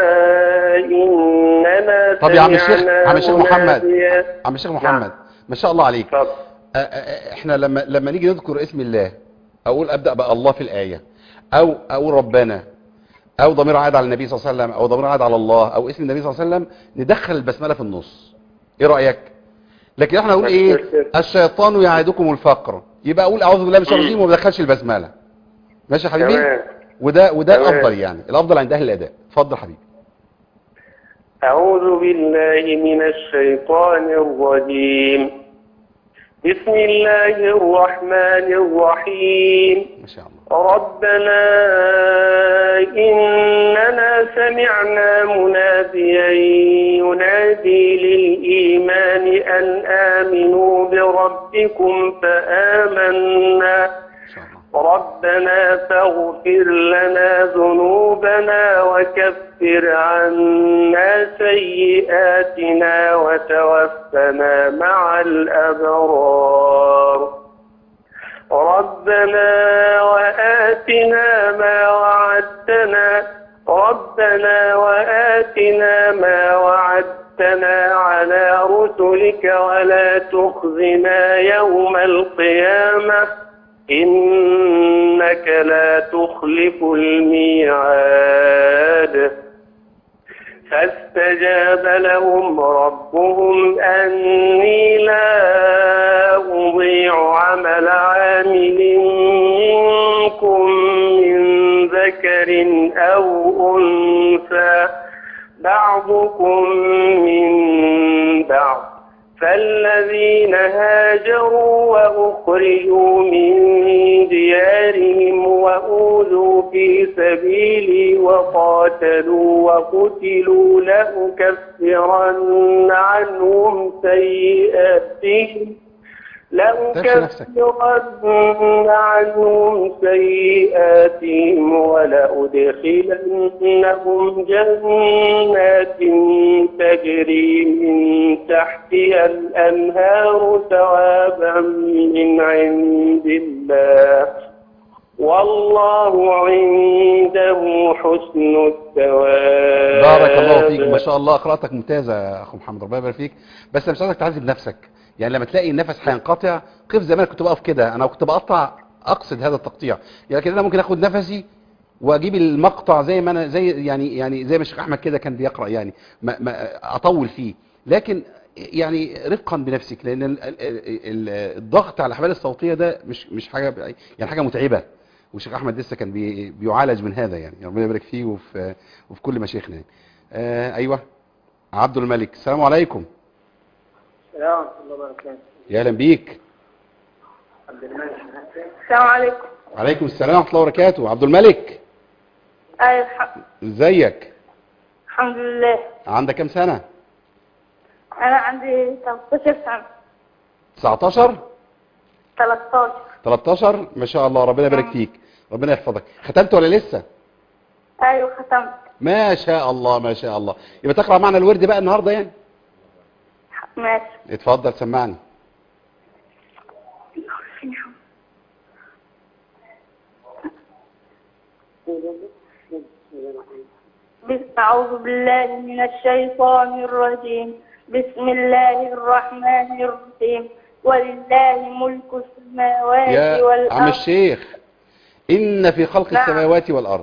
[SPEAKER 6] إننا
[SPEAKER 2] طب يا عم الشيخ
[SPEAKER 6] سمعنا
[SPEAKER 2] عم الشيخ محمد
[SPEAKER 6] مناديا-
[SPEAKER 2] عم الشيخ محمد ما شاء الله عليك
[SPEAKER 6] اتفضل
[SPEAKER 2] أ- أ- احنا لما لما نيجي نذكر اسم الله اقول ابدا بقى الله في الايه او اقول ربنا او ضمير عائد على النبي صلى الله عليه وسلم او ضمير عائد على الله او اسم النبي صلى الله عليه وسلم ندخل البسمله في النص ايه رايك لكن احنا نقول ايه الشيطان يعدكم الفقر يبقى اقول اعوذ بالله من الشيطان الرجيم وما بدخلش البسمله ماشي يا حبيبي
[SPEAKER 6] تمام
[SPEAKER 2] وده وده
[SPEAKER 6] تمام.
[SPEAKER 2] الافضل يعني الافضل عند اهل الاداء اتفضل حبيبي
[SPEAKER 6] أعوذ بالله من الشيطان الرجيم بسم الله الرحمن الرحيم
[SPEAKER 2] ما شاء الله
[SPEAKER 6] ربنا إننا سمعنا مناديا ينادي للإيمان أن آمنوا بربكم فآمنا
[SPEAKER 2] ما شاء الله
[SPEAKER 6] ربنا فاغفر لنا ذنوبنا وكفر عنا سيئاتنا وتوفنا مع الأبرار ربنا وآتنا ما وعدتنا ربنا وآتنا ما وعدتنا على رسلك ولا تخزنا يوم القيامة إنك لا تخلف الميعاد فاستجاب لهم ربهم أني لا أضيع عمل عامل منكم من ذكر أو أنثى بعضكم من بعض فالذين هاجروا وأخرجوا من ديارهم وأوذوا في سبيلي وقاتلوا وقتلوا لأكفرن عنهم سيئاتهم
[SPEAKER 2] نفسك.
[SPEAKER 6] لأكفرن عنهم سيئاتهم ولأدخلنهم جنات تجري من تحتها الأنهار ثوابا من عند الله والله عنده حسن الثواب
[SPEAKER 2] بارك الله فيك ما شاء الله قراءتك ممتازه يا اخو محمد ربنا يبارك فيك بس أنا مش عايزك تعذب نفسك يعني لما تلاقي النفس هينقطع قف زي ما انا كنت بقف كده انا كنت بقطع اقصد هذا التقطيع يعني كده انا ممكن اخد نفسي واجيب المقطع زي ما انا زي يعني يعني زي ما الشيخ احمد كده كان بيقرا يعني ما ما اطول فيه لكن يعني رفقا بنفسك لان ال- ال- ال- الضغط على الاحبال الصوتيه ده مش مش حاجه يعني حاجه متعبه والشيخ احمد لسه كان بي بيعالج من هذا يعني ربنا يبارك فيه وفي وفي كل مشايخنا يعني. آه ايوه عبد الملك السلام عليكم
[SPEAKER 6] السلام ورحمة الله وبركاته
[SPEAKER 2] يا اهلا بيك
[SPEAKER 6] عبد الملك
[SPEAKER 5] السلام عليكم
[SPEAKER 2] عليكم السلام ورحمه الله وبركاته عبد الملك
[SPEAKER 5] أيوة الح-
[SPEAKER 2] ازيك
[SPEAKER 5] الحمد لله
[SPEAKER 2] عندك كام سنه
[SPEAKER 5] أنا عندي 13 سنة
[SPEAKER 2] 19
[SPEAKER 5] 13
[SPEAKER 2] 13 ما شاء الله ربنا يبارك فيك ربنا يحفظك ختمت ولا لسه
[SPEAKER 5] أيوة ختمت
[SPEAKER 2] ما شاء الله ما شاء الله يبقى تقرا معنا الورد بقى النهارده يعني
[SPEAKER 5] ماشي
[SPEAKER 2] اتفضل سمعني
[SPEAKER 5] بس- أعوذ بالله من الشيطان الرجيم بسم الله الرحمن الرحيم ولله ملك السماوات
[SPEAKER 2] يا عم
[SPEAKER 5] والأرض
[SPEAKER 2] الشيخ ان في خلق
[SPEAKER 5] نعم.
[SPEAKER 2] السماوات والارض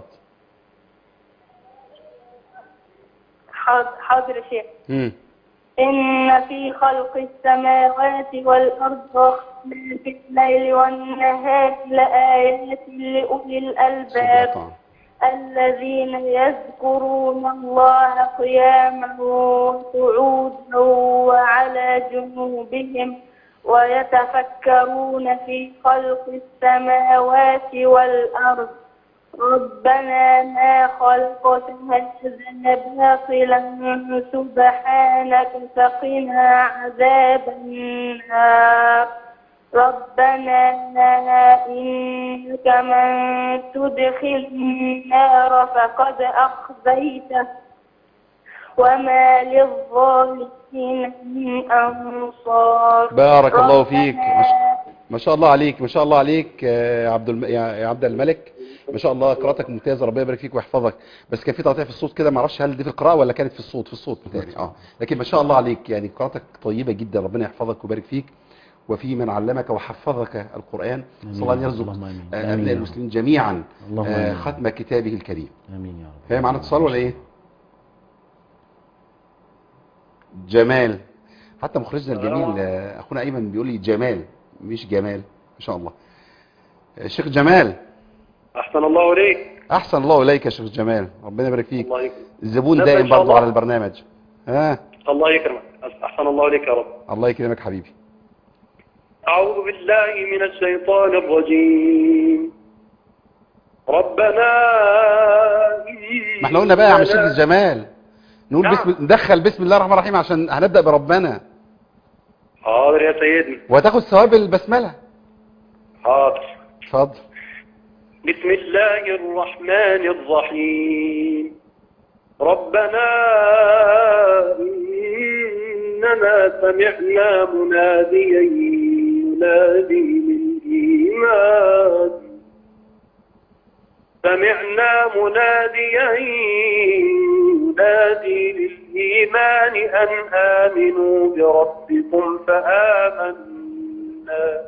[SPEAKER 5] حاضر حاضر يا شيخ
[SPEAKER 2] مم.
[SPEAKER 5] إن في خلق السماوات والأرض واختلاف الليل والنهار لآيات لأولي الألباب
[SPEAKER 2] طبعا.
[SPEAKER 5] الذين يذكرون الله قياما وقعودا وعلى جنوبهم ويتفكرون في خلق السماوات والأرض ربنا ما خلقت هذا باطلا سبحانك فقنا عذاب النار ربنا إنك من تدخل النار فقد أخزيته وما للظالمين من أنصار
[SPEAKER 2] بارك الله فيك
[SPEAKER 5] ربنا
[SPEAKER 2] ما شاء- ما شاء الله عليك ما شاء الله عليك يا عبد الم... يا يا عبد الملك ما شاء الله قراءتك ممتازه ربنا يبارك فيك ويحفظك بس كان في تقطيع في الصوت كده ما اعرفش هل دي في القراءه ولا كانت في الصوت في الصوت بتاعي اه لكن ما شاء الله عليك يعني قراءتك طيبه جدا ربنا يحفظك ويبارك فيك وفي من علمك وحفظك القران صلى الله ان يرزق
[SPEAKER 3] اللهم آمين.
[SPEAKER 2] آه،
[SPEAKER 3] آمين
[SPEAKER 2] ابناء
[SPEAKER 3] يا رب.
[SPEAKER 2] المسلمين جميعا
[SPEAKER 3] اللهم
[SPEAKER 2] آه،
[SPEAKER 3] آمين.
[SPEAKER 2] ختم كتابه الكريم
[SPEAKER 3] امين يا رب
[SPEAKER 2] هي معانا اتصال ولا ايه جمال حتى مخرجنا الجميل آه، اخونا ايمن بيقول لي جمال مش جمال ما شاء الله آه، شيخ جمال
[SPEAKER 6] أحسن الله إليك
[SPEAKER 2] احسن الله اليك يا شيخ جمال ربنا يبارك فيك
[SPEAKER 6] الله يكرمك
[SPEAKER 2] الزبون
[SPEAKER 6] نبدأ
[SPEAKER 2] دائم
[SPEAKER 6] إن شاء
[SPEAKER 2] برضه
[SPEAKER 6] الله.
[SPEAKER 2] على البرنامج ها
[SPEAKER 6] الله يكرمك أحسن الله إليك يا رب
[SPEAKER 2] الله يكرمك حبيبي
[SPEAKER 6] أعوذ بالله من الشيطان الرجيم ربنا
[SPEAKER 2] ما احنا قلنا بقى يا عم الشيخ
[SPEAKER 6] إننا-
[SPEAKER 2] جمال نقول
[SPEAKER 6] نعم.
[SPEAKER 2] بسم ندخل بسم الله الرحمن الرحيم عشان هنبدا بربنا
[SPEAKER 6] حاضر يا سيدنا
[SPEAKER 2] وهتاخد ثواب البسمله
[SPEAKER 6] حاضر
[SPEAKER 2] اتفضل
[SPEAKER 6] بسم الله الرحمن الرحيم ربنا إننا سمعنا مناديا ينادي للإيمان سمعنا مناديا ينادي للإيمان أن آمنوا بربكم فآمنا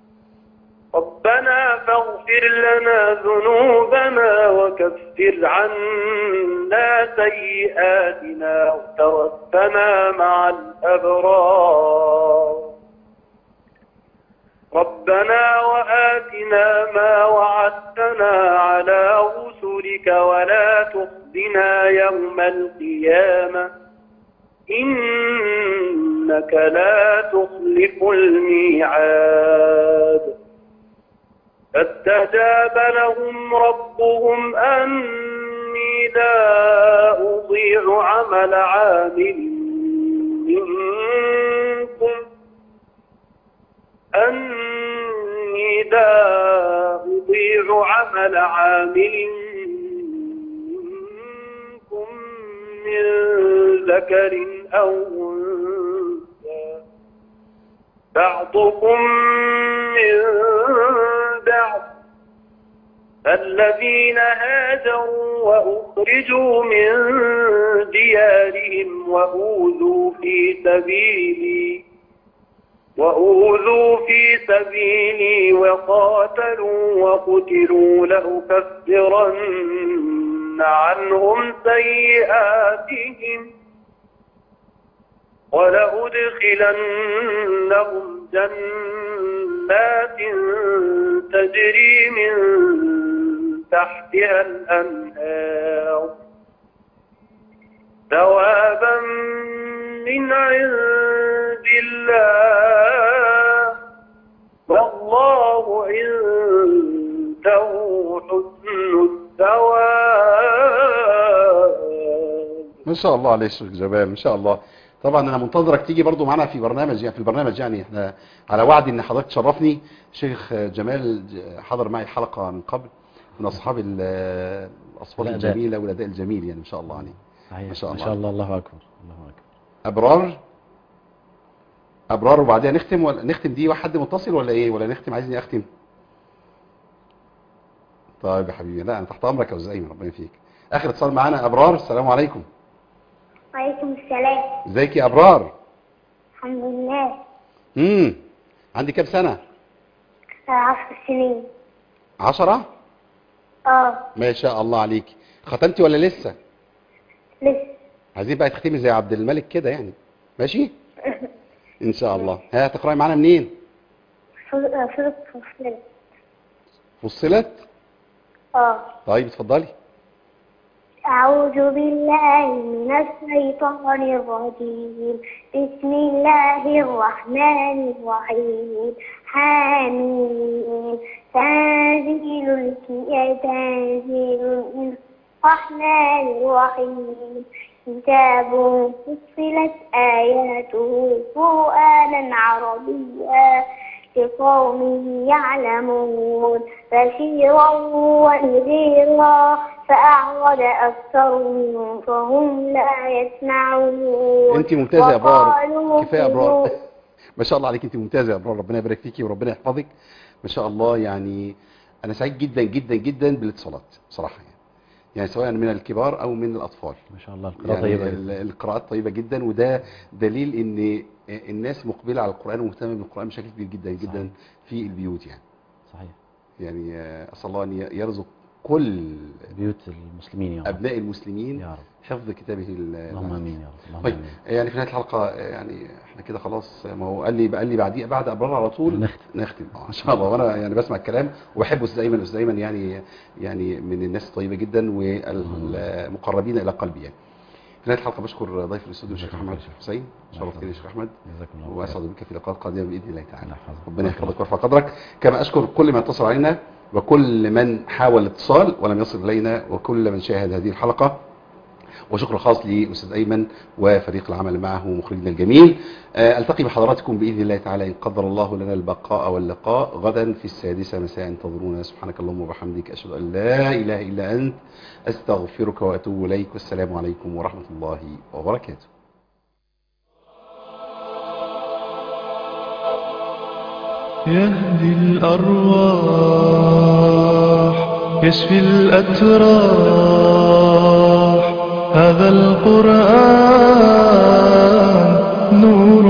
[SPEAKER 6] ربنا فاغفر لنا ذنوبنا وكفر عنا سيئاتنا وتوفنا مع الأبرار ربنا وآتنا ما وعدتنا على رسلك ولا تخزنا يوم القيامة إنك لا تخلف الميعاد فاستجاب لهم ربهم أني لا أضيع عمل عامل منكم
[SPEAKER 7] لا أضيع عمل عامل منكم من ذكر أو أنثى بعضكم من بعض الذين هاجروا وأخرجوا من ديارهم وأوذوا في سبيلي وأوذوا في سبيلي وقاتلوا وقتلوا لأكفرن عنهم سيئاتهم ولأدخلنهم جنات تجري من تحتها الأنهار ثوابا من عند الله والله عنده حسن الثواب
[SPEAKER 2] ما شاء الله عليك شيخ جمال ما شاء الله طبعا انا منتظرك تيجي برضو معانا في برنامج يعني في البرنامج يعني احنا على وعد ان حضرتك تشرفني شيخ جمال حضر معي حلقة من قبل من اصحاب ال- الاصوات
[SPEAKER 3] الأداء.
[SPEAKER 2] الجميلة والاداء الجميل يعني ما شاء الله عليه
[SPEAKER 3] صحيح
[SPEAKER 2] ما شاء
[SPEAKER 3] ما
[SPEAKER 2] الله.
[SPEAKER 3] شاء الله الله اكبر الله اكبر
[SPEAKER 2] ابرار ابرار وبعدين نختم ولا نختم دي واحد متصل ولا ايه ولا نختم عايزني اختم طيب يا حبيبي لا انا تحت امرك يا استاذ ايمن ربنا يفيك اخر اتصال معانا ابرار السلام عليكم
[SPEAKER 4] وعليكم السلام
[SPEAKER 2] ازيك يا ابرار
[SPEAKER 4] الحمد لله
[SPEAKER 2] امم عندي كام سنه
[SPEAKER 4] عشر سنين
[SPEAKER 2] عشرة
[SPEAKER 4] اه
[SPEAKER 2] ما شاء الله عليك ختمتي ولا لسه
[SPEAKER 4] لسه
[SPEAKER 2] عايزين بقى تختمي زي عبد الملك كده يعني ماشي ان شاء الله ها تقراي معانا منين
[SPEAKER 4] فرق فصلت
[SPEAKER 2] فصلت
[SPEAKER 4] اه
[SPEAKER 2] طيب اتفضلي
[SPEAKER 4] أعوذ بالله من الشيطان الرجيم بسم الله الرحمن الرحيم حميم تنزيل الك- تنزيل من الرحمن الرحيم كتاب فصلت آياته قرآنا عربيا لقوم يعلمون بشيرا ونذيرا فأعرض أكثرهم فهم لا يسمعون
[SPEAKER 2] انت ممتازه يا ابرار
[SPEAKER 4] وقالوا
[SPEAKER 2] كفايه يا ابرار
[SPEAKER 4] كلوا-
[SPEAKER 2] ما شاء الله عليك انت ممتازه يا ابرار ربنا يبارك فيكي وربنا يحفظك ما شاء الله يعني انا سعيد جدا جدا جدا بالاتصالات بصراحه يعني يعني سواء من الكبار او من الاطفال
[SPEAKER 3] ما شاء الله القراءة
[SPEAKER 2] يعني
[SPEAKER 3] طيبة
[SPEAKER 2] ال- القراءات طيبه جدا وده دليل ان الناس مقبله على القران ومهتمه بالقران بشكل كبير جدا جدا
[SPEAKER 3] صحيح.
[SPEAKER 2] في البيوت يعني
[SPEAKER 3] صحيح
[SPEAKER 2] يعني آه، اسال الله ان يرزق كل
[SPEAKER 3] بيوت المسلمين يا رب
[SPEAKER 2] ابناء المسلمين
[SPEAKER 3] يا رب
[SPEAKER 2] حفظ كتابه ال-
[SPEAKER 3] اللهم
[SPEAKER 2] العزيز.
[SPEAKER 3] امين يا رب اللهم
[SPEAKER 2] طيب
[SPEAKER 3] امين
[SPEAKER 2] يعني في نهايه الحلقه يعني احنا كده خلاص ما هو قال لي قال لي بعديه بعد ابرار على طول
[SPEAKER 3] نختم.
[SPEAKER 2] نختم اه ان شاء الله وانا يعني بسمع الكلام وبحب استاذ ايمن استاذ ايمن يعني يعني من الناس الطيبه جدا والمقربين الى قلبي يعني في نهايه الحلقه بشكر ضيف الاستوديو الشيخ احمد الشيخ حسين شرفتني يا شيخ احمد
[SPEAKER 3] جزاكم الله خير.
[SPEAKER 2] واسعد بك في لقاءات قادمه باذن الله تعالى
[SPEAKER 3] الله يحفظك.
[SPEAKER 2] ربنا يحفظك ويرفع قدرك كما اشكر كل من اتصل علينا وكل من حاول الاتصال ولم يصل الينا وكل من شاهد هذه الحلقه وشكر خاص لاستاذ ايمن وفريق العمل معه مخرجنا الجميل آه، التقي بحضراتكم باذن الله تعالى ان قدر الله لنا البقاء واللقاء غدا في السادسه مساء انتظرونا سبحانك اللهم وبحمدك اشهد ان لا اله الا انت استغفرك واتوب اليك والسلام عليكم ورحمه الله وبركاته
[SPEAKER 1] يهدي الأرواح يشفي الأتراح هذا القرآن نور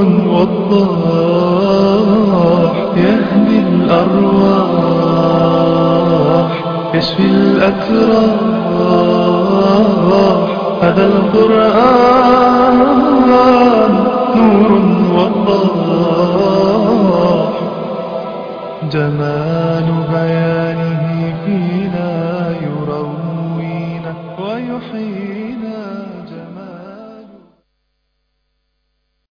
[SPEAKER 1] وضاح يهدي الأرواح يشفي الأتراح هذا القرآن نور وضاح جمال بيانه فينا يروينا ويحيينا